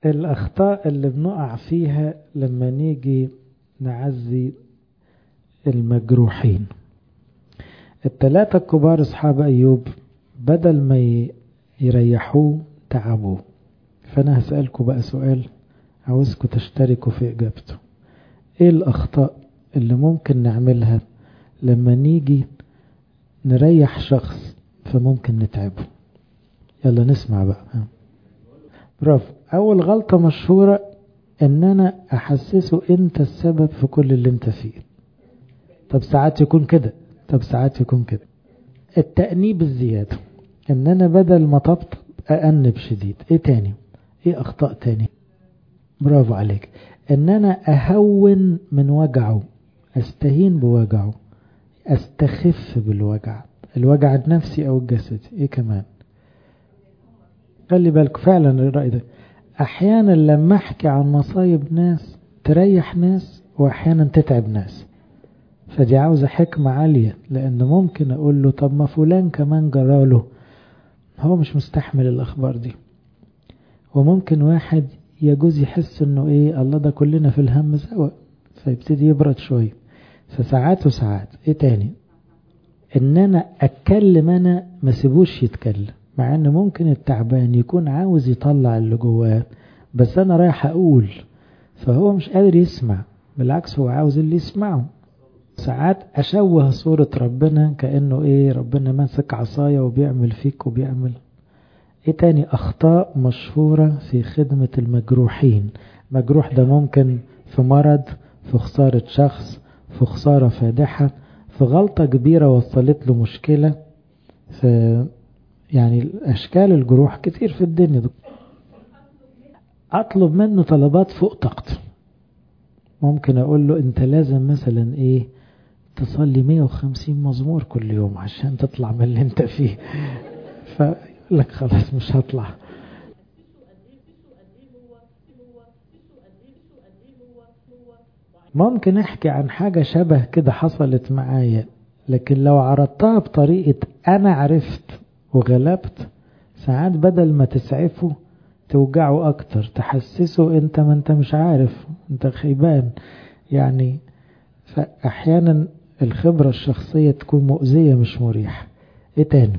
الأخطاء اللي بنقع فيها لما نيجي نعزي المجروحين التلاتة الكبار أصحاب أيوب بدل ما يريحوه تعبوه فأنا هسألكم بقى سؤال عاوزكم تشتركوا في إجابته إيه الأخطاء اللي ممكن نعملها لما نيجي نريح شخص فممكن نتعبه يلا نسمع بقى برافو أول غلطة مشهورة إن أنا أحسسه أنت السبب في كل اللي أنت فيه طب ساعات يكون كده طب ساعات يكون كده التأنيب الزيادة إن أنا بدل ما طبطب أأنب شديد إيه تاني إيه أخطاء تاني برافو عليك إن أنا أهون من وجعه أستهين بوجعه أستخف بالوجع الوجع النفسي أو الجسدي إيه كمان خلي بالك فعلا الرأي ده أحيانا لما أحكي عن مصايب ناس تريح ناس وأحيانا تتعب ناس فدي عاوزة حكمة عالية لأن ممكن أقول له طب ما فلان كمان جراله هو مش مستحمل الأخبار دي وممكن واحد يجوز يحس انه ايه الله ده كلنا في الهم سوا فيبتدي يبرد شوية فساعات وساعات ايه تاني ان انا اتكلم انا ما سيبوش يتكلم مع ان ممكن التعبان يكون عاوز يطلع اللي جواه بس انا رايح اقول فهو مش قادر يسمع بالعكس هو عاوز اللي يسمعه ساعات اشوه صورة ربنا كأنه ايه ربنا ماسك عصاية وبيعمل فيك وبيعمل ايه تاني اخطاء مشهورة في خدمة المجروحين مجروح ده ممكن في مرض في خسارة شخص في خسارة فادحة في غلطة كبيرة وصلت له مشكلة في يعني اشكال الجروح كتير في الدنيا دي. اطلب منه طلبات فوق طاقته ممكن اقول له انت لازم مثلا ايه تصلي 150 مزمور كل يوم عشان تطلع من اللي انت فيه فيقول لك خلاص مش هطلع ممكن احكي عن حاجة شبه كده حصلت معايا لكن لو عرضتها بطريقة انا عرفت وغلبت ساعات بدل ما تسعفه توجعه اكتر تحسسه انت ما انت مش عارف انت خيبان يعني فاحيانا الخبرة الشخصية تكون مؤذية مش مريحة ايه تاني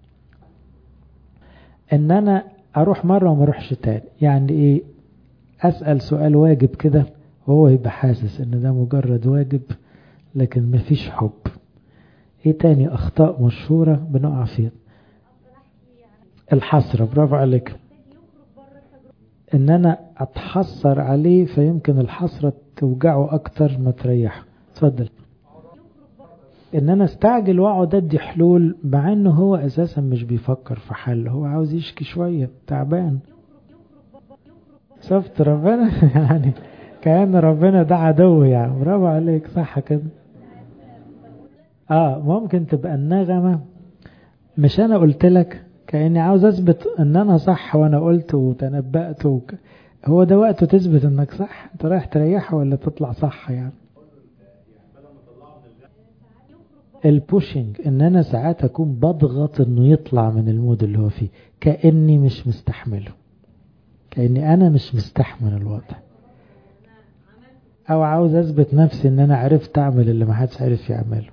ان انا اروح مرة وما اروحش تاني يعني ايه اسأل سؤال واجب كده وهو يبقى حاسس ان ده مجرد واجب لكن مفيش حب ايه تاني اخطاء مشهورة بنقع فيها الحسرة برافو عليك ان انا اتحسر عليه فيمكن الحسرة توجعه اكتر ما تريحه اتفضل ان انا استعجل واقعد ادي حلول مع انه هو اساسا مش بيفكر في حل هو عاوز يشكي شوية تعبان شفت ربنا يعني كأن ربنا ده عدو يعني برافو عليك صح كده اه ممكن تبقى النغمة مش انا قلت لك كأني عاوز اثبت ان انا صح وانا قلت وتنبأت وك... هو ده وقته تثبت انك صح انت رايح تريحه ولا تطلع صح يعني البوشنج ان انا ساعات اكون بضغط انه يطلع من المود اللي هو فيه كأني مش مستحمله كأني انا مش مستحمل الوضع او عاوز اثبت نفسي ان انا عرفت اعمل اللي محدش عرف يعمله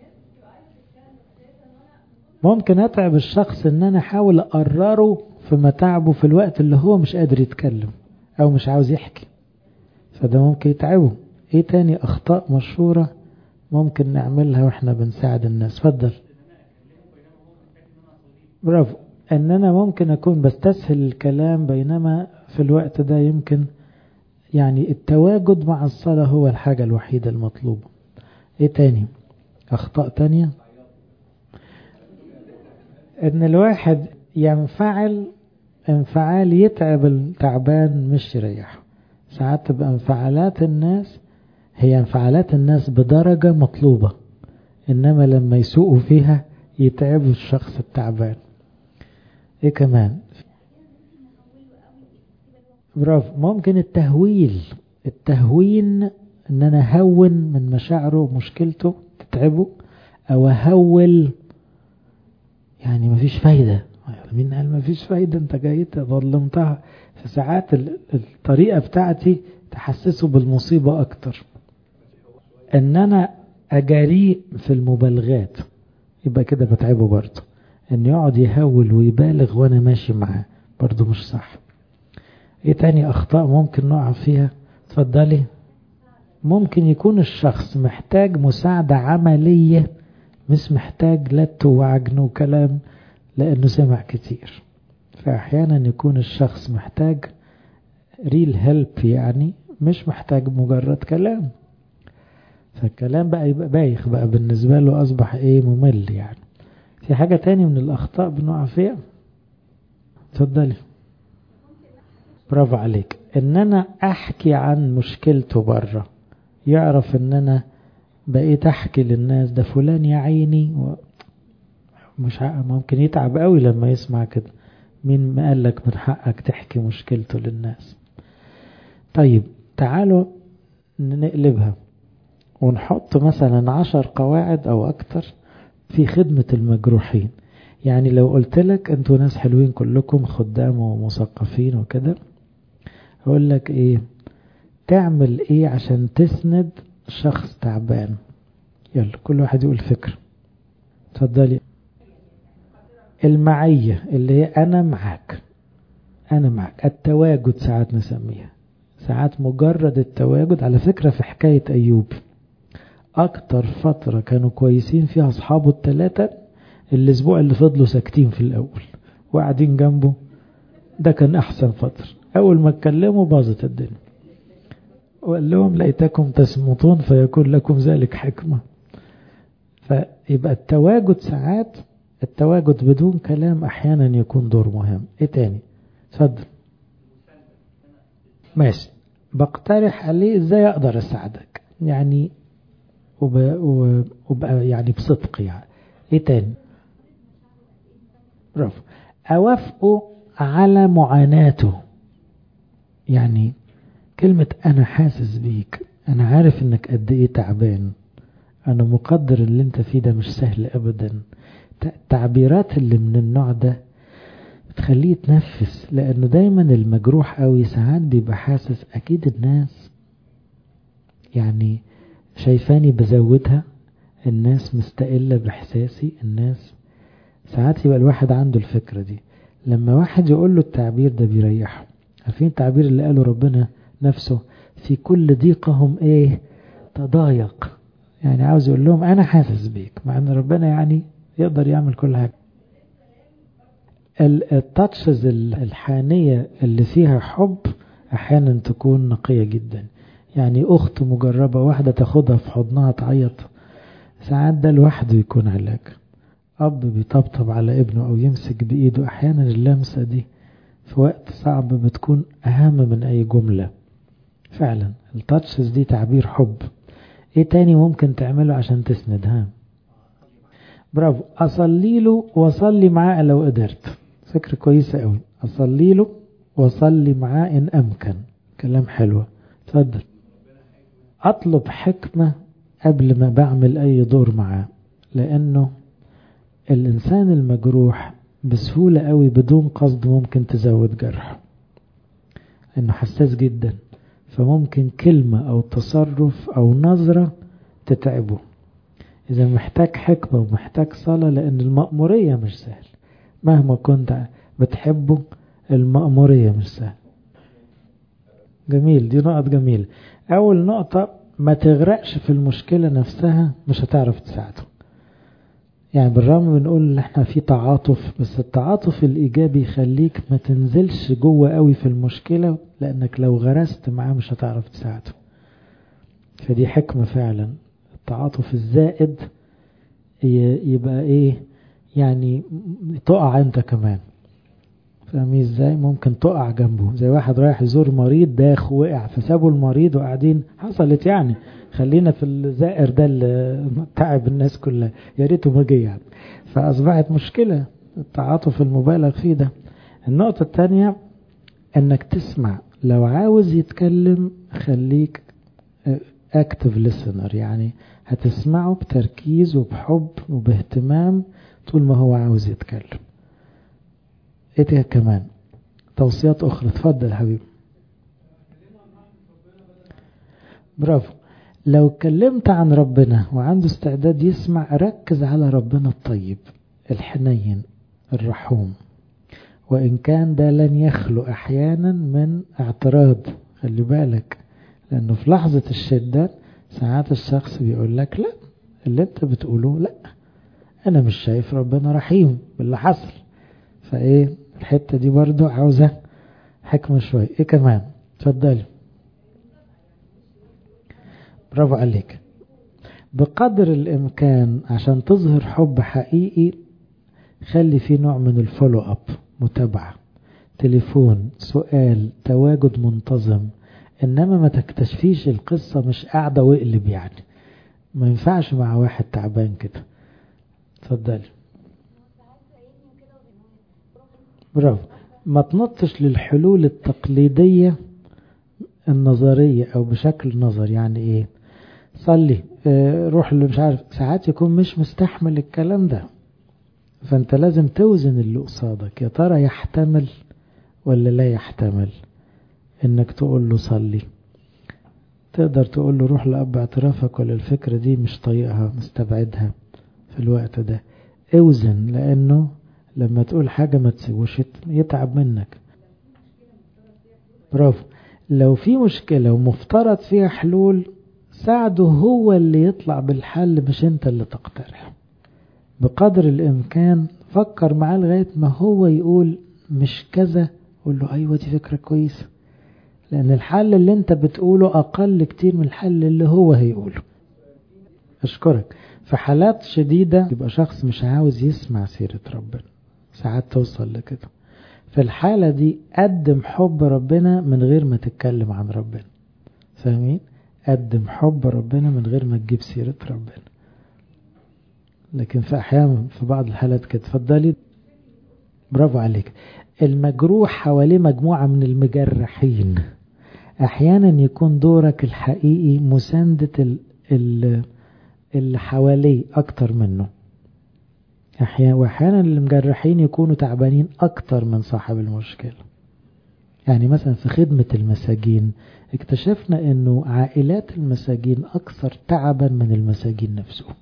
ممكن اتعب الشخص ان انا احاول اقرره في متاعبه في الوقت اللي هو مش قادر يتكلم او مش عاوز يحكي فده ممكن يتعبه ايه تاني اخطاء مشهورة ممكن نعملها واحنا بنساعد الناس فضل برافو ان انا ممكن اكون بستسهل الكلام بينما في الوقت ده يمكن يعني التواجد مع الصلاة هو الحاجة الوحيدة المطلوبة ايه تاني اخطاء تانية ان الواحد ينفعل انفعال يتعب التعبان مش يريحه ساعات تبقى انفعالات الناس هي انفعالات الناس بدرجة مطلوبة انما لما يسوقوا فيها يتعبوا الشخص التعبان ايه كمان برافو ممكن التهويل التهوين ان انا اهون من مشاعره ومشكلته تتعبه او اهول يعني مفيش فايدة مين قال ما فيش فايدة انت جاي ظلمتها فساعات الطريقة بتاعتي تحسسه بالمصيبة اكتر ان انا اجاريه في المبالغات يبقى كده بتعبه برضه ان يقعد يهول ويبالغ وانا ماشي معاه برضه مش صح ايه تاني اخطاء ممكن نقع فيها اتفضلي ممكن يكون الشخص محتاج مساعدة عملية مش محتاج لت وعجن وكلام لأنه سمع كتير فأحيانا يكون الشخص محتاج ريل هيلب يعني مش محتاج مجرد كلام فالكلام بقى يبقى بايخ بقى بالنسبة له أصبح إيه ممل يعني في حاجة تاني من الأخطاء بنقع فيها اتفضلي برافو عليك ان انا احكي عن مشكلته بره يعرف ان انا بقيت احكي للناس ده فلان يا عيني و... مش ع... ممكن يتعب قوي لما يسمع كده مين ما قال لك من حقك تحكي مشكلته للناس طيب تعالوا نقلبها ونحط مثلا عشر قواعد او اكتر في خدمة المجروحين يعني لو قلت لك انتوا ناس حلوين كلكم خدام ومثقفين وكده هقول لك ايه تعمل ايه عشان تسند شخص تعبان يلا كل واحد يقول فكرة اتفضلي المعية اللي هي انا معاك انا معاك التواجد ساعات نسميها ساعات مجرد التواجد على فكرة في حكاية ايوب اكتر فترة كانوا كويسين فيها اصحابه الثلاثة الاسبوع اللي فضلوا ساكتين في الاول وقاعدين جنبه ده كان احسن فترة اول ما اتكلموا باظت الدنيا وقال لهم ليتكم تسمطون فيكون لكم ذلك حكمة فيبقى التواجد ساعات التواجد بدون كلام احيانا يكون دور مهم ايه تاني اتفضل ماشي بقترح عليه ازاي اقدر اساعدك يعني وب... وب... يعني بصدق يعني ايه تاني برافو اوافقه على معاناته يعني كلمة أنا حاسس بيك أنا عارف إنك قد إيه تعبان أنا مقدر اللي أنت فيه ده مش سهل أبدا التعبيرات اللي من النوع ده بتخليه يتنفس لأنه دايما المجروح قوي ساعات بيبقى حاسس أكيد الناس يعني شايفاني بزودها الناس مستقلة بإحساسي الناس ساعات يبقى الواحد عنده الفكرة دي لما واحد يقول له التعبير ده بيريحه عارفين التعبير اللي قاله ربنا نفسه في كل ضيقهم ايه تضايق يعني عاوز يقول لهم انا حاسس بيك مع ان ربنا يعني يقدر يعمل كل حاجة التاتشز الحانية اللي فيها حب احيانا تكون نقية جدا يعني اخت مجربة واحدة تاخدها في حضنها تعيط ساعات ده لوحده يكون علاج اب بيطبطب على ابنه او يمسك بايده احيانا اللمسة دي في وقت صعب بتكون اهم من اي جملة فعلا التاتشز دي تعبير حب ايه تاني ممكن تعمله عشان تسند ها برافو اصلي له واصلي معاه لو قدرت فكرة كويسة قوي اصلي له واصلي معاه ان امكن كلام حلو اتفضل اطلب حكمة قبل ما بعمل اي دور معاه لانه الانسان المجروح بسهولة قوي بدون قصد ممكن تزود جرح انه حساس جدا فممكن كلمة او تصرف او نظرة تتعبه اذا محتاج حكمة ومحتاج صلاة لان المأمورية مش سهل مهما كنت بتحبه المأمورية مش سهل جميل دي نقط جميلة اول نقطة ما تغرقش في المشكلة نفسها مش هتعرف تساعده يعني بالرغم بنقول ان احنا في تعاطف بس التعاطف الايجابي يخليك ما تنزلش جوه قوي في المشكلة لانك لو غرست معاه مش هتعرف تساعده فدي حكمة فعلا التعاطف الزائد يبقى ايه يعني تقع انت كمان فاهمين ازاي ممكن تقع جنبه زي واحد رايح يزور مريض داخ وقع فسابوا المريض وقاعدين حصلت يعني خلينا في الزائر ده اللي تعب الناس كلها يا ريته ما جه يعني فاصبحت مشكله التعاطف المبالغ فيه ده النقطه الثانيه انك تسمع لو عاوز يتكلم خليك اكتف listener يعني هتسمعه بتركيز وبحب وباهتمام طول ما هو عاوز يتكلم ايه كمان توصيات اخرى اتفضل حبيبي برافو لو اتكلمت عن ربنا وعنده استعداد يسمع ركز على ربنا الطيب الحنين الرحوم وإن كان ده لن يخلو أحيانا من اعتراض خلي بالك لأنه في لحظة الشدة ساعات الشخص بيقول لك لا اللي انت بتقوله لا أنا مش شايف ربنا رحيم باللي حصل فإيه الحتة دي برضو عاوزة حكمة شوية إيه كمان تفضلي برافو عليك بقدر الإمكان عشان تظهر حب حقيقي خلي فيه نوع من الفولو أب متابعة تليفون سؤال تواجد منتظم إنما ما تكتشفيش القصة مش قاعدة واقلب يعني ما ينفعش مع واحد تعبان كده اتفضلي برافو ما تنطش للحلول التقليدية النظرية أو بشكل نظر يعني إيه صلي اه روح اللي مش عارف ساعات يكون مش مستحمل الكلام ده فأنت لازم توزن اللي قصادك يا ترى يحتمل ولا لا يحتمل إنك تقول له صلي تقدر تقول له روح لأب اعترافك ولا الفكرة دي مش طايقها مستبعدها في الوقت ده اوزن لأنه لما تقول حاجة ما تسيبوش يتعب منك برافو لو في مشكلة ومفترض فيها حلول ساعده هو اللي يطلع بالحل مش انت اللي تقترح بقدر الامكان فكر معاه لغاية ما هو يقول مش كذا قول له ايوه دي فكرة كويسة لان الحل اللي انت بتقوله اقل كتير من الحل اللي هو هيقوله اشكرك في حالات شديدة يبقى شخص مش عاوز يسمع سيرة ربنا ساعات توصل لكده في الحالة دي قدم حب ربنا من غير ما تتكلم عن ربنا فاهمين قدم حب ربنا من غير ما تجيب سيرة ربنا لكن في أحيان في بعض الحالات كده اتفضلي برافو عليك المجروح حواليه مجموعة من المجرحين أحيانا يكون دورك الحقيقي مساندة اللي حواليه أكتر منه أحيانا وأحيانا المجرحين يكونوا تعبانين أكتر من صاحب المشكلة يعني مثلا في خدمة المساجين اكتشفنا أنه عائلات المساجين أكثر تعبا من المساجين نفسهم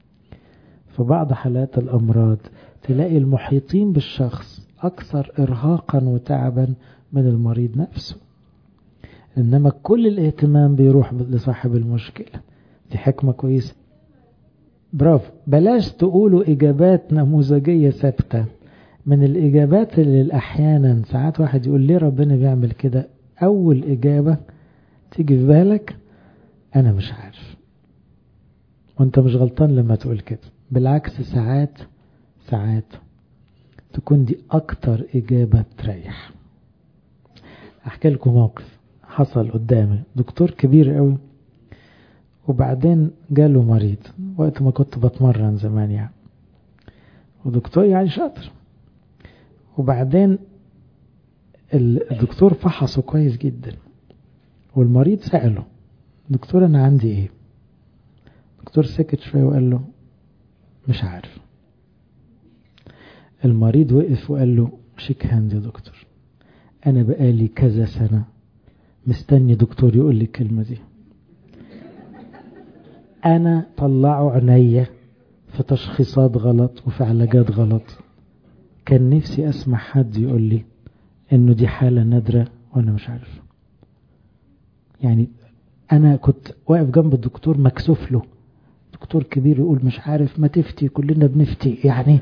في بعض حالات الأمراض تلاقي المحيطين بالشخص أكثر إرهاقا وتعبا من المريض نفسه إنما كل الاهتمام بيروح لصاحب المشكلة دي حكمة كويسة برافو بلاش تقولوا إجابات نموذجية ثابتة من الإجابات اللي أحيانا ساعات واحد يقول ليه ربنا بيعمل كده أول إجابة تيجي في بالك أنا مش عارف وأنت مش غلطان لما تقول كده بالعكس ساعات ساعات تكون دي أكتر إجابة تريح أحكي لكم موقف حصل قدامي دكتور كبير قوي وبعدين جاله مريض وقت ما كنت بتمرن زمان يعني ودكتور يعني شاطر وبعدين الدكتور فحصه كويس جدا والمريض سأله دكتور أنا عندي إيه دكتور سكت شوية وقال له مش عارف المريض وقف وقال له شيك هاند يا دكتور أنا بقالي كذا سنة مستني دكتور يقول لي الكلمة دي أنا طلعوا عينيا في تشخيصات غلط وفي علاجات غلط كان نفسي أسمع حد يقول لي إنه دي حالة نادرة وأنا مش عارف يعني أنا كنت واقف جنب الدكتور مكسوف له دكتور كبير يقول مش عارف ما تفتي كلنا بنفتي يعني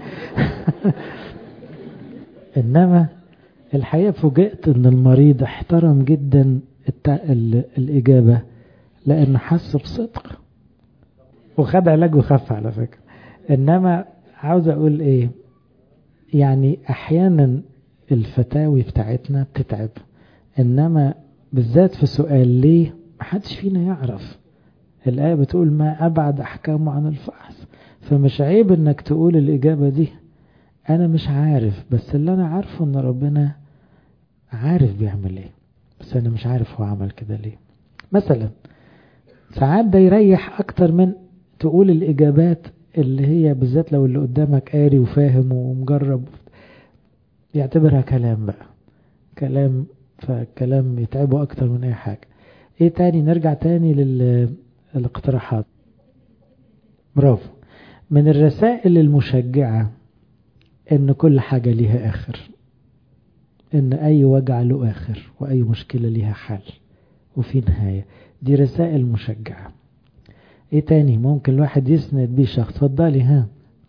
إنما الحقيقة فوجئت إن المريض احترم جدا الإجابة لأنه حس بصدق وخد علاج وخف على فكرة إنما عاوز أقول إيه يعني أحيانا الفتاوي بتاعتنا بتتعب إنما بالذات في سؤال ليه محدش فينا يعرف الآية بتقول ما أبعد أحكامه عن الفحص فمش عيب إنك تقول الإجابة دي أنا مش عارف بس اللي أنا عارفه إن ربنا عارف بيعمل إيه بس أنا مش عارف هو عمل كده ليه مثلا ساعات ده يريح أكتر من تقول الإجابات اللي هي بالذات لو اللي قدامك قاري وفاهم ومجرب يعتبرها كلام بقى كلام فالكلام يتعبه أكتر من أي حاجة إيه تاني نرجع تاني للاقتراحات برافو من الرسائل المشجعة إن كل حاجة ليها آخر إن أي وجع له آخر وأي مشكلة ليها حل وفي نهاية دي رسائل مشجعة إيه تاني ممكن الواحد يسند بيه شخص اتفضلي ها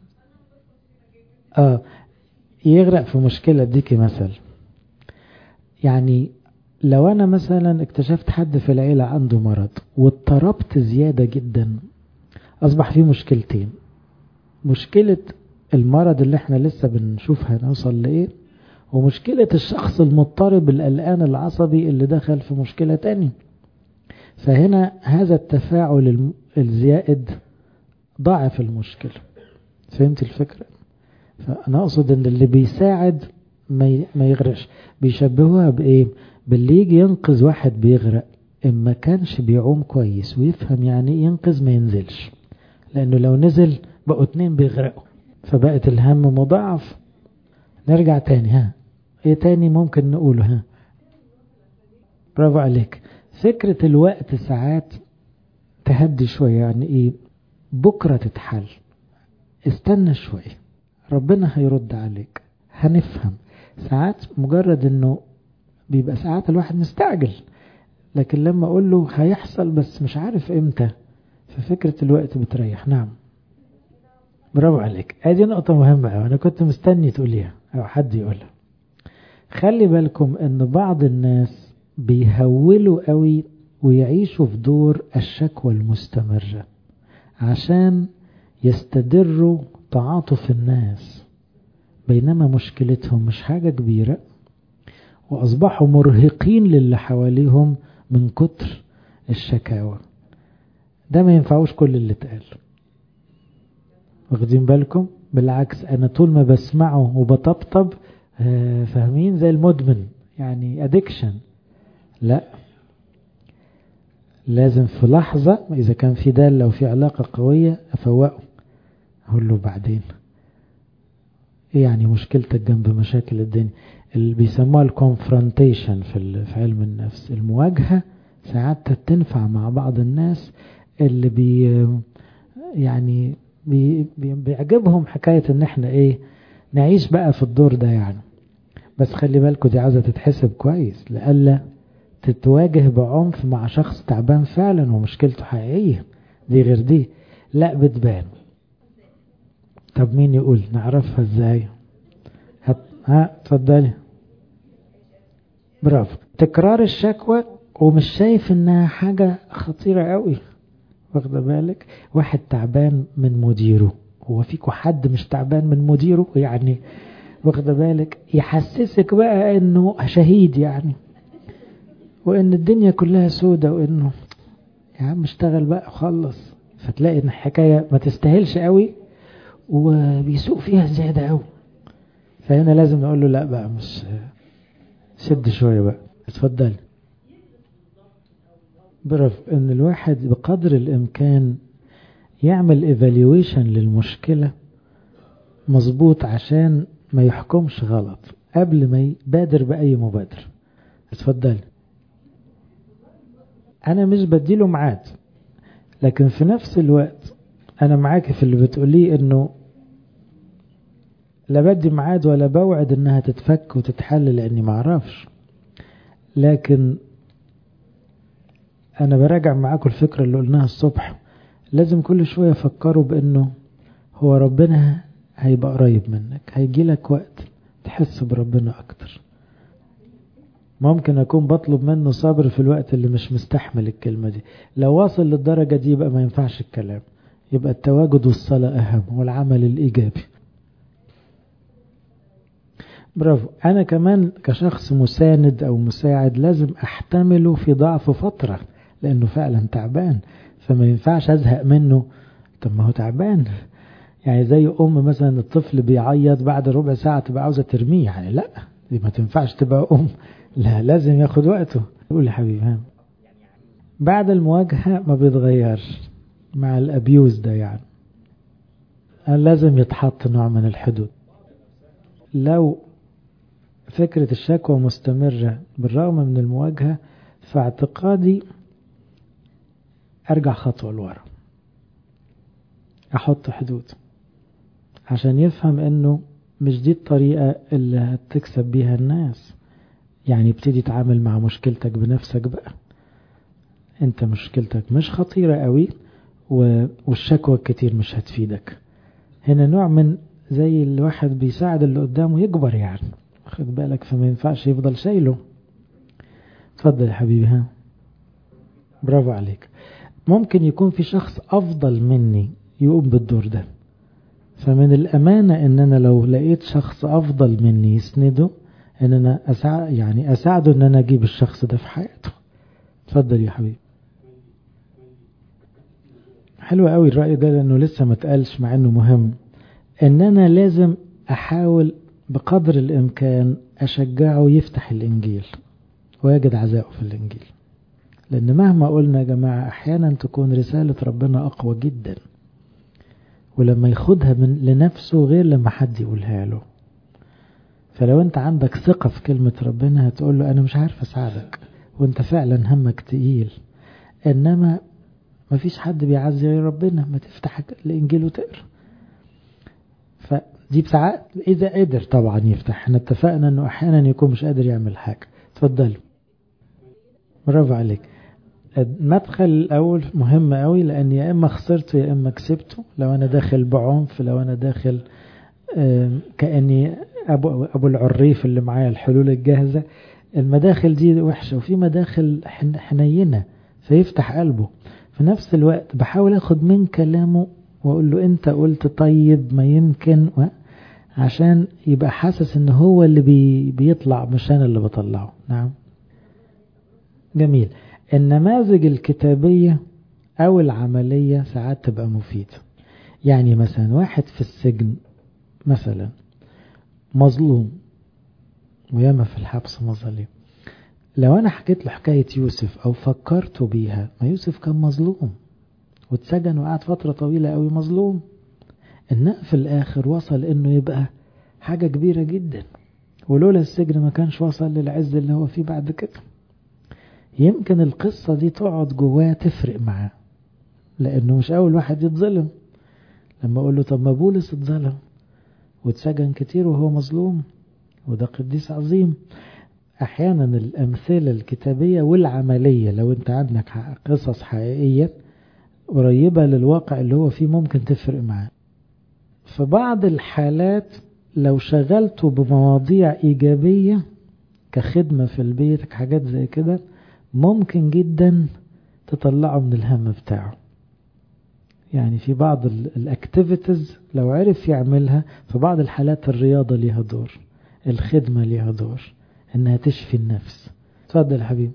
آه يغرق في مشكلة اديكي مثل يعني لو أنا مثلا اكتشفت حد في العيلة عنده مرض واضطربت زيادة جدا أصبح في مشكلتين مشكلة المرض اللي احنا لسه بنشوف هنوصل لإيه ومشكلة الشخص المضطرب القلقان العصبي اللي دخل في مشكلة تانية فهنا هذا التفاعل الزائد ضاعف المشكلة فهمت الفكرة فأنا أقصد أن اللي بيساعد ما يغرقش بيشبهوها بإيه باللي يجي ينقذ واحد بيغرق إما كانش بيعوم كويس ويفهم يعني ينقذ ما ينزلش لأنه لو نزل بقوا اتنين بيغرقوا فبقت الهم مضاعف نرجع تاني ها ايه تاني ممكن نقوله ها برافو عليك فكرة الوقت ساعات تهدي شوية يعني ايه بكرة تتحل استنى شوية ربنا هيرد عليك هنفهم ساعات مجرد انه بيبقى ساعات الواحد مستعجل لكن لما اقول له هيحصل بس مش عارف امتى ففكرة الوقت بتريح نعم برافو عليك ادي نقطة مهمة أوي أنا كنت مستني تقوليها أو حد يقولها خلي بالكم أن بعض الناس بيهولوا قوي ويعيشوا في دور الشكوى المستمرة عشان يستدروا تعاطف الناس بينما مشكلتهم مش حاجة كبيرة وأصبحوا مرهقين للي حواليهم من كتر الشكاوى ده ما ينفعوش كل اللي اتقال واخدين بالكم بالعكس انا طول ما بسمعه وبطبطب فاهمين زي المدمن يعني ادكشن لا لازم في لحظة إذا كان في دالة وفي علاقة قوية أفوقه أقول له بعدين إيه يعني مشكلتك جنب مشاكل الدنيا اللي بيسموها الكونفرونتيشن في في علم النفس المواجهة ساعات تنفع مع بعض الناس اللي بي يعني بي بيعجبهم حكاية ان احنا ايه نعيش بقى في الدور ده يعني بس خلي بالكوا دي عاوزة تتحسب كويس لألا تتواجه بعنف مع شخص تعبان فعلا ومشكلته حقيقية دي غير دي لا بتبان طب مين يقول نعرفها ازاي هت... ها اتفضلي برافو تكرار الشكوى ومش شايف انها حاجة خطيرة قوي واخده بالك واحد تعبان من مديره هو فيكوا حد مش تعبان من مديره يعني واخده بالك يحسسك بقى انه شهيد يعني وان الدنيا كلها سودة وانه يا عم اشتغل بقى وخلص فتلاقي ان الحكاية ما تستاهلش قوي وبيسوق فيها زيادة قوي فهنا لازم نقول له لا بقى مش شد شوية بقى اتفضل برف ان الواحد بقدر الامكان يعمل ايفالويشن للمشكلة مظبوط عشان ما يحكمش غلط قبل ما يبادر بأي مبادرة اتفضل انا مش بديله ميعاد لكن في نفس الوقت انا معاك في اللي بتقوليه انه لا بدي ميعاد ولا بوعد انها تتفك وتتحل لاني معرفش لكن انا براجع معاكم الفكرة اللي قلناها الصبح لازم كل شوية فكروا بانه هو ربنا هيبقى قريب منك هيجي لك وقت تحس بربنا اكتر ممكن اكون بطلب منه صبر في الوقت اللي مش مستحمل الكلمة دي لو واصل للدرجة دي يبقى ما ينفعش الكلام يبقى التواجد والصلاة اهم والعمل الايجابي برافو انا كمان كشخص مساند او مساعد لازم احتمله في ضعف فترة لانه فعلا تعبان فما ينفعش ازهق منه طب ما هو تعبان يعني زي ام مثلا الطفل بيعيط بعد ربع ساعة تبقى عاوزة ترميه يعني لا دي ما تنفعش تبقى ام لا لازم ياخد وقته قول يا حبيبي ها بعد المواجهة ما بيتغيرش مع الابيوز ده يعني لازم يتحط نوع من الحدود لو فكرة الشكوى مستمرة بالرغم من المواجهة فاعتقادي أرجع خطوة لورا أحط حدود عشان يفهم إنه مش دي الطريقة اللي هتكسب بيها الناس يعني ابتدي تعامل مع مشكلتك بنفسك بقى انت مشكلتك مش خطيرة قوي والشكوى الكتير مش هتفيدك هنا نوع من زي الواحد بيساعد اللي قدامه يكبر يعني خد بالك فما ينفعش يفضل شايله اتفضل يا حبيبي ها برافو عليك ممكن يكون في شخص افضل مني يقوم بالدور ده فمن الامانه ان انا لو لقيت شخص افضل مني يسنده ان انا أساعد يعني اساعده ان انا اجيب الشخص ده في حياته اتفضل يا حبيبي حلو قوي الرأي ده لأنه لسه ما اتقالش مع أنه مهم أن أنا لازم أحاول بقدر الإمكان أشجعه يفتح الإنجيل ويجد عزاءه في الإنجيل لأن مهما قلنا يا جماعة أحيانا تكون رسالة ربنا أقوى جدا ولما ياخدها من لنفسه غير لما حد يقولها له فلو أنت عندك ثقة في كلمة ربنا هتقول له أنا مش عارف أساعدك وأنت فعلا همك تقيل إنما مفيش حد بيعزي غير ربنا ما تفتح الإنجيل وتقرأ فدي بساعات إذا قدر طبعا يفتح احنا اتفقنا إنه أحيانا يكون مش قادر يعمل حاجة اتفضل برافو عليك المدخل الأول مهم قوي لأن يا إما خسرته يا إما كسبته لو أنا داخل بعنف لو أنا داخل كأني أبو, أبو العريف اللي معايا الحلول الجاهزة المداخل دي وحشة وفي مداخل حنينة فيفتح قلبه في نفس الوقت بحاول اخد من كلامه واقول له انت قلت طيب ما يمكن و... عشان يبقى حاسس ان هو اللي بي... بيطلع مش انا اللي بطلعه نعم جميل النماذج الكتابية او العملية ساعات تبقى مفيدة يعني مثلا واحد في السجن مثلا مظلوم وياما في الحبس مظالم لو انا حكيت له حكاية يوسف او فكرته بيها ما يوسف كان مظلوم واتسجن وقعد فترة طويلة قوي مظلوم انما في الاخر وصل انه يبقى حاجة كبيرة جدا ولولا السجن ما كانش وصل للعز اللي هو فيه بعد كده يمكن القصة دي تقعد جواه تفرق معاه لانه مش اول واحد يتظلم لما اقول له طب ما بولس اتظلم واتسجن كتير وهو مظلوم وده قديس عظيم احيانا الامثله الكتابيه والعمليه لو انت عندك قصص حقيقيه قريبه للواقع اللي هو فيه ممكن تفرق معاه في بعض الحالات لو شغلته بمواضيع ايجابيه كخدمه في البيت حاجات زي كده ممكن جدا تطلعه من الهم بتاعه يعني في بعض الاكتيفيتيز لو عرف يعملها في بعض الحالات الرياضه ليها دور الخدمه ليها دور انها تشفي النفس اتفضل يا حبيبي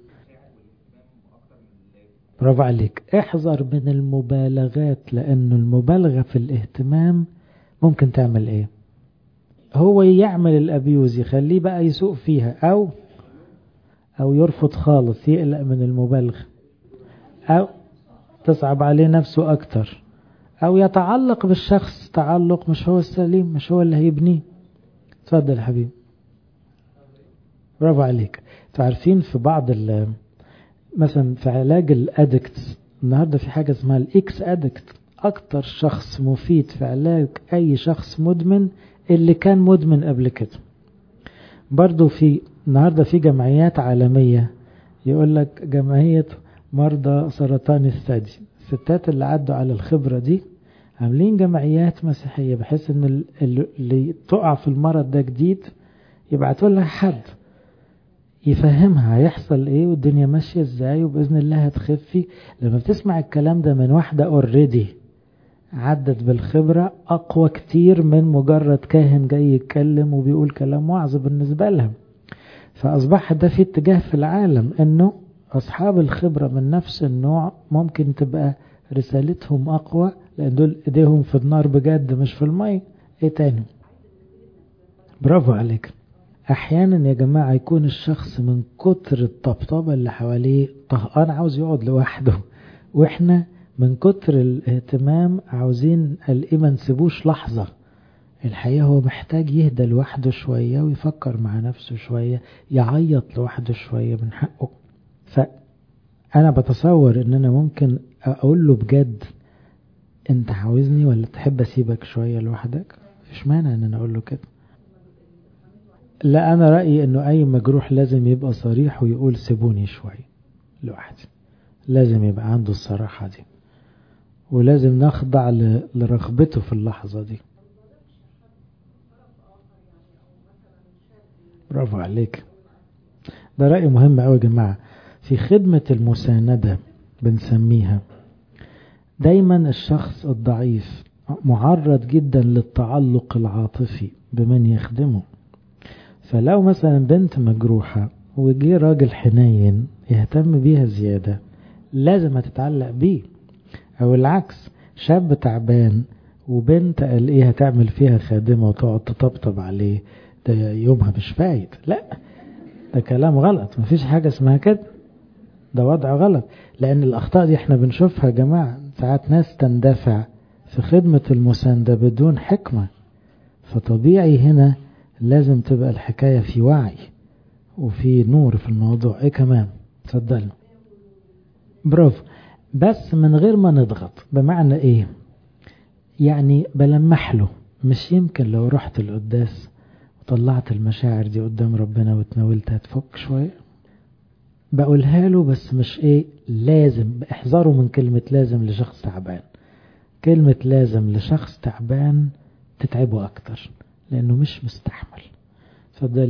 برافو عليك احذر من المبالغات لانه المبالغه في الاهتمام ممكن تعمل ايه هو يعمل الابيوز يخليه بقى يسوق فيها او او يرفض خالص يقلق من المبالغه او تصعب عليه نفسه اكتر او يتعلق بالشخص تعلق مش هو السليم مش هو اللي هيبنيه اتفضل يا حبيبي برافو عليك عارفين في بعض مثلا في علاج الادكت النهارده في حاجه اسمها الاكس ادكت اكتر شخص مفيد في علاج اي شخص مدمن اللي كان مدمن قبل كده برضو في النهارده في جمعيات عالميه يقول لك جمعيه مرضى سرطان الثدي الستات اللي عدوا على الخبره دي عاملين جمعيات مسيحيه بحيث ان اللي تقع في المرض ده جديد يبعتوا لها حد يفهمها هيحصل ايه والدنيا ماشيه ازاي وباذن الله هتخفي لما بتسمع الكلام ده من واحده اوريدي عدت بالخبره اقوى كتير من مجرد كاهن جاي يتكلم وبيقول كلام وعظ بالنسبه لها فاصبح ده في اتجاه في العالم انه اصحاب الخبره من نفس النوع ممكن تبقى رسالتهم اقوى لان دول ايديهم في النار بجد مش في المي ايه تاني برافو عليك احيانا يا جماعة يكون الشخص من كتر الطبطبة اللي حواليه طهقان عاوز يقعد لوحده واحنا من كتر الاهتمام عاوزين الايه ما نسيبوش لحظة الحقيقة هو محتاج يهدى لوحده شوية ويفكر مع نفسه شوية يعيط لوحده شوية من حقه فأنا بتصور إن أنا ممكن أقول له بجد أنت عاوزني ولا تحب أسيبك شوية لوحدك مفيش مانع إن أنا أقول له كده لا أنا رأيي إنه أي مجروح لازم يبقى صريح ويقول سيبوني شوية لوحدي لازم يبقى عنده الصراحة دي ولازم نخضع لرغبته في اللحظة دي برافو عليك ده رأي مهم أوي يا جماعة في خدمة المساندة بنسميها دايما الشخص الضعيف معرض جدا للتعلق العاطفي بمن يخدمه فلو مثلا بنت مجروحة وجي راجل حنين يهتم بيها زيادة لازم هتتعلق بيه او العكس شاب تعبان وبنت قال ايه هتعمل فيها خادمة وتقعد تطبطب عليه ده يومها مش فايت لا ده كلام غلط مفيش حاجة اسمها كده ده وضع غلط لان الاخطاء دي احنا بنشوفها يا جماعة ساعات ناس تندفع في خدمة المساندة بدون حكمة فطبيعي هنا لازم تبقى الحكاية في وعي وفي نور في الموضوع ايه كمان اتفضلوا برافو بس من غير ما نضغط بمعنى ايه يعني بلمح له مش يمكن لو رحت القداس وطلعت المشاعر دي قدام ربنا وتناولتها تفك شوية بقولها له بس مش ايه لازم احذروا من كلمة لازم لشخص تعبان كلمة لازم لشخص تعبان تتعبه اكتر لانه مش مستحمل اتفضل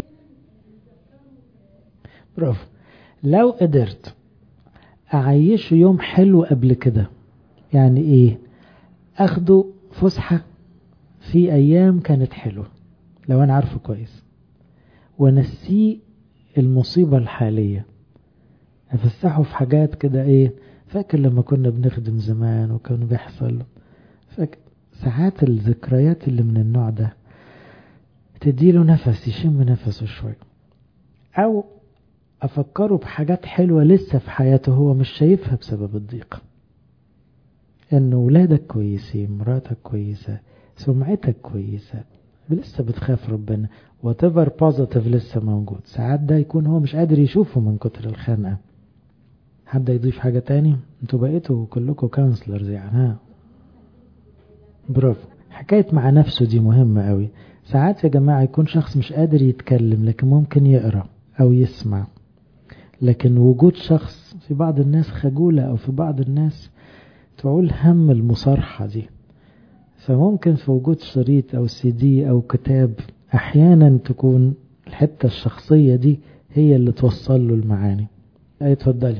برافو لو قدرت اعيشه يوم حلو قبل كده يعني ايه اخده فسحة في ايام كانت حلوة لو انا عارفه كويس ونسيه المصيبة الحالية افسحه في حاجات كده ايه فاكر لما كنا بنخدم زمان وكان بيحصل فاكر ساعات الذكريات اللي من النوع ده تديله نفس يشم نفسه شوية او افكره بحاجات حلوة لسه في حياته هو مش شايفها بسبب الضيق ان ولادك كويسين مراتك كويسة سمعتك كويسة لسه بتخاف ربنا whatever positive لسه موجود ساعات ده يكون هو مش قادر يشوفه من كتر الخنقة حد يضيف حاجة تاني انتوا بقيتوا كلكم كونسلرز يعني ها برافو حكاية مع نفسه دي مهمة قوي ساعات يا جماعة يكون شخص مش قادر يتكلم لكن ممكن يقرأ أو يسمع لكن وجود شخص في بعض الناس خجولة أو في بعض الناس تعول هم المصارحة دي فممكن في وجود شريط أو سي دي أو كتاب أحيانا تكون الحتة الشخصية دي هي اللي توصل له المعاني أي اتفضلي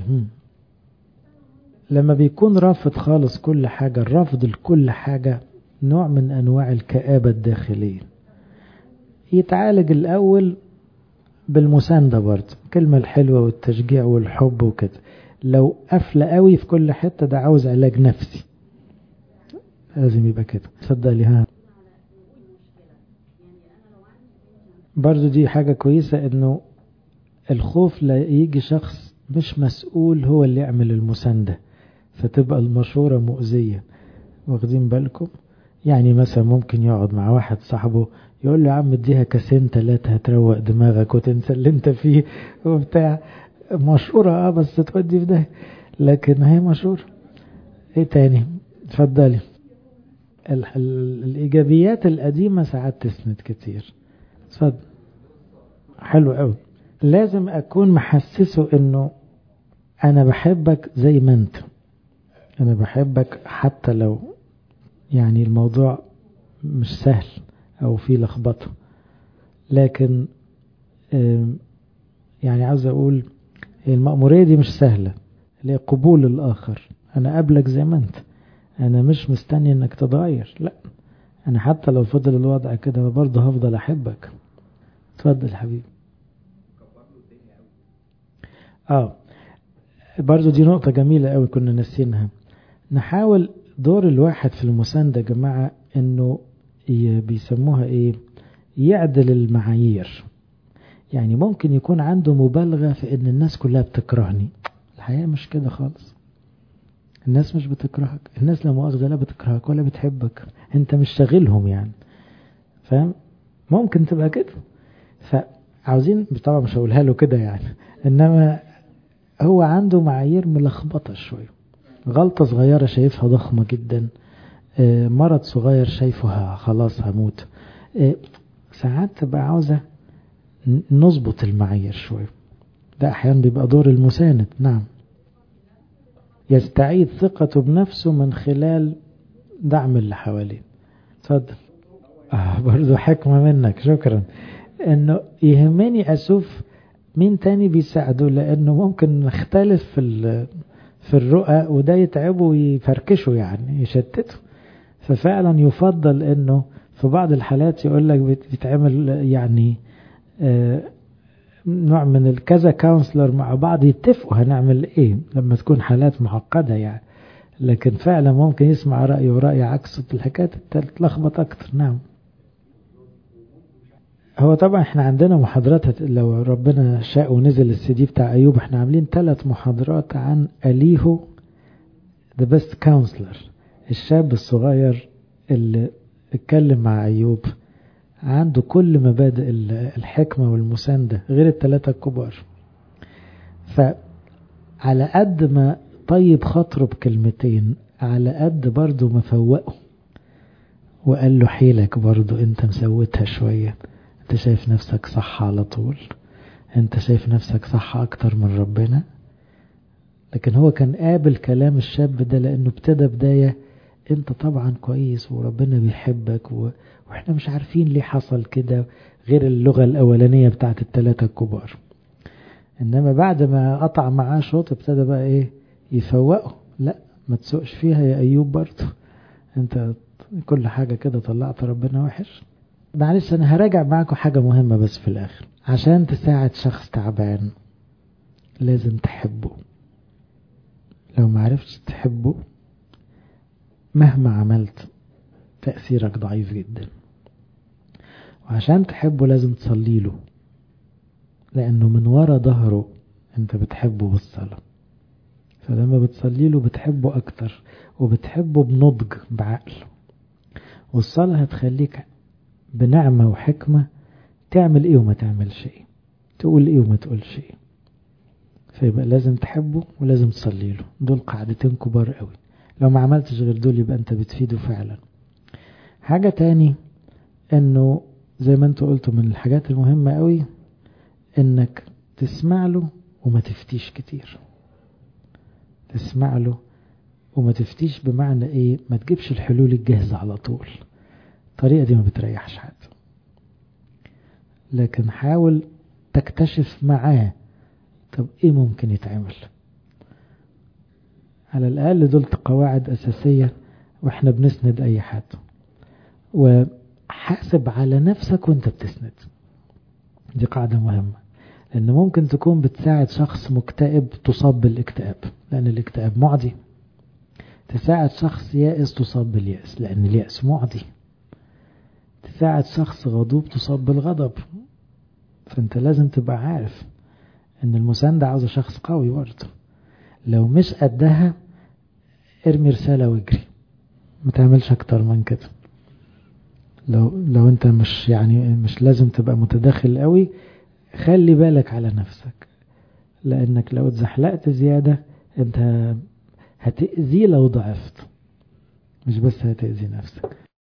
لما بيكون رافض خالص كل حاجة الرفض لكل حاجة نوع من أنواع الكآبة الداخلية يتعالج الأول بالمساندة برضه الكلمة الحلوة والتشجيع والحب وكده لو قافلة قوي في كل حتة ده عاوز علاج نفسي لازم يبقى كده اتفضلي ها برضو دي حاجة كويسة انه الخوف لا يجي شخص مش مسؤول هو اللي يعمل المساندة فتبقى المشورة مؤذية واخدين بالكم يعني مثلا ممكن يقعد مع واحد صاحبه يقول له يا عم اديها كاسين تلاتة هتروق دماغك وتنسى اللي انت فيه وبتاع مشهورة اه بس تودي في ده لكن هي مشهورة ايه تاني اتفضلي ال ال الايجابيات القديمة ساعات تسند كتير اتفضل حلو قوي لازم اكون محسسه انه انا بحبك زي ما انت انا بحبك حتى لو يعني الموضوع مش سهل او في لخبطه لكن يعني عاوز اقول المأمورية دي مش سهلة اللي هي قبول الآخر أنا قابلك زي ما أنت أنا مش مستني إنك تتغير لا أنا حتى لو فضل الوضع كده برضه هفضل أحبك اتفضل حبيبي اه برضه دي نقطة جميلة قوي كنا ناسينها نحاول دور الواحد في المساندة يا جماعة انه بيسموها ايه يعدل المعايير يعني ممكن يكون عنده مبالغة في ان الناس كلها بتكرهني الحقيقة مش كده خالص الناس مش بتكرهك الناس لا مؤاخذة لا بتكرهك ولا بتحبك انت مش شاغلهم يعني فاهم ممكن تبقى كده فعاوزين طبعا مش هقولها له كده يعني انما هو عنده معايير ملخبطه شويه غلطه صغيره شايفها ضخمه جدا مرض صغير شايفه خلاص هموت ساعات تبقى عاوزه نظبط المعايير شويه ده احيانا بيبقى دور المساند نعم يستعيد ثقته بنفسه من خلال دعم اللي حواليه اتفضل آه برضو حكمة منك شكرا انه يهمني اشوف مين تاني بيساعده لانه ممكن نختلف في في الرؤى وده يتعبه ويفركشه يعني يشتته ففعلا يفضل انه في بعض الحالات يقول لك بيتعمل يعني آه نوع من الكذا كونسلر مع بعض يتفقوا هنعمل ايه لما تكون حالات معقدة يعني لكن فعلا ممكن يسمع رأي ورأي عكسه الحكاية تتلخبط أكتر نعم هو طبعا احنا عندنا محاضرات لو ربنا شاء ونزل السي دي بتاع أيوب احنا عاملين ثلاث محاضرات عن أليهو the best counselor الشاب الصغير اللي اتكلم مع أيوب عنده كل مبادئ الحكمة والمساندة غير الثلاثة الكبار فعلى قد ما طيب خاطره بكلمتين على قد برضه ما فوقه وقال له حيلك برضه انت مسوتها شوية انت شايف نفسك صح على طول انت شايف نفسك صح اكتر من ربنا لكن هو كان قابل كلام الشاب ده لانه ابتدى بداية انت طبعا كويس وربنا بيحبك و... واحنا مش عارفين ليه حصل كده غير اللغة الاولانية بتاعت التلاتة الكبار انما بعد ما قطع معاه شوط ابتدى بقى ايه يفوقه لا ما تسوقش فيها يا ايوب برضه انت كل حاجة كده طلعت ربنا وحش معلش انا هراجع معاكم حاجة مهمة بس في الاخر عشان تساعد شخص تعبان لازم تحبه لو معرفتش تحبه مهما عملت تأثيرك ضعيف جدا وعشان تحبه لازم تصلي له لأنه من ورا ظهره أنت بتحبه بالصلاة فلما بتصلي له بتحبه أكتر وبتحبه بنضج بعقل والصلاة هتخليك بنعمة وحكمة تعمل إيه وما تعملش إيه تقول إيه وما تقولش إيه فيبقى لازم تحبه ولازم تصلي له دول قاعدتين كبار قوي لو ما عملتش غير دول يبقى انت بتفيده فعلا حاجة تاني انه زي ما انتوا قلتوا من الحاجات المهمة قوي انك تسمع له وما تفتيش كتير تسمع له وما تفتيش بمعنى ايه ما تجيبش الحلول الجاهزة على طول الطريقة دي ما بتريحش حد لكن حاول تكتشف معاه طب ايه ممكن يتعمل على الأقل دول قواعد أساسية وإحنا بنسند أي حد وحاسب على نفسك وانت بتسند دي قاعدة مهمة لأن ممكن تكون بتساعد شخص مكتئب تصاب بالاكتئاب لأن الاكتئاب معدي تساعد شخص يائس تصاب باليأس لأن اليأس معدي تساعد شخص غضوب تصاب بالغضب فانت لازم تبقى عارف ان المساندة عاوزة شخص قوي برضه لو مش قدها ارمي رسالة واجري ما تعملش اكتر من كده لو لو انت مش يعني مش لازم تبقى متداخل قوي خلي بالك على نفسك لانك لو اتزحلقت زيادة انت هتأذي لو ضعفت مش بس هتأذي نفسك